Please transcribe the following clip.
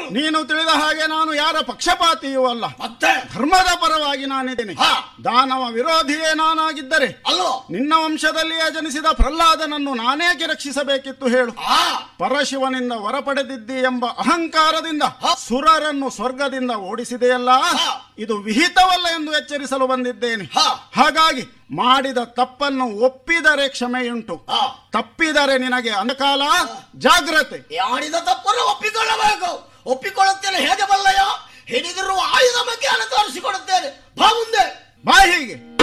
ನೀನು ತಿಳಿದ ಹಾಗೆ ನಾನು ಯಾರ ಪಕ್ಷಪಾತಿಯೂ ಅಲ್ಲ ಮತ್ತೆ ಧರ್ಮದ ಪರವಾಗಿ ನಾನಿದ್ದೇನೆ ಹಾ. ದಾನವ ವಿರೋಧಿಯೇ ನಾನಾಗಿದ್ದರೆ ಅಲ್ವೋ ನಿನ್ನ ವಂಶದಲ್ಲಿಯೇ ಜನಿಸಿದ ಪ್ರಹ್ಲಾದನನ್ನು ನಾನೇಕೆ ರಕ್ಷಿಸಬೇಕಿತ್ತು ಹೇಳು ಆ ಪರಶಿವನಿಂದ ವರ ಪಡೆದಿದ್ದಿ ಎಂಬ ಅಹಂಕಾರದಿಂದ ಹಾ. ಸುರರನ್ನು ಸ್ವರ್ಗದಿಂದ ಓಡಿಸಿದೆಯಲ್ಲ ಹಾ. ಇದು ವಿಹಿತವಲ್ಲ ಎಂದು ಎಚ್ಚರಿಸಲು ಬಂದಿದ್ದೇನೆ ಹಾ. ಹಾಗಾಗಿ ಮಾಡಿದ ತಪ್ಪನ್ನು ಒಪ್ಪಿದರೆ ಕ್ಷಮೆಯುಂಟು ಹಾ. ತಪ್ಪಿದರೆ ನಿನಗೆ ಅನಕಾಲ ಜಾಗ್ರತೆ ಮಾಡಿದ ತಪ್ಪನ್ನು ಒಪ್ಪಿಕೊಳ್ಳಬೇಕು ಒಪ್ಪಿಕೊಳ್ಳುತ್ತೇನೆ ಹೇಗೆ ಬಲ್ಲಯ್ಯ ಹಿಡಿದಿರುವ ಆಯುಧ ಬಗ್ಗೆ ತೋರಿಸಿಕೊಡುತ್ತೇನೆ ಬಾ ಮುಂದೆ ಬಾ ಹೀಗೆ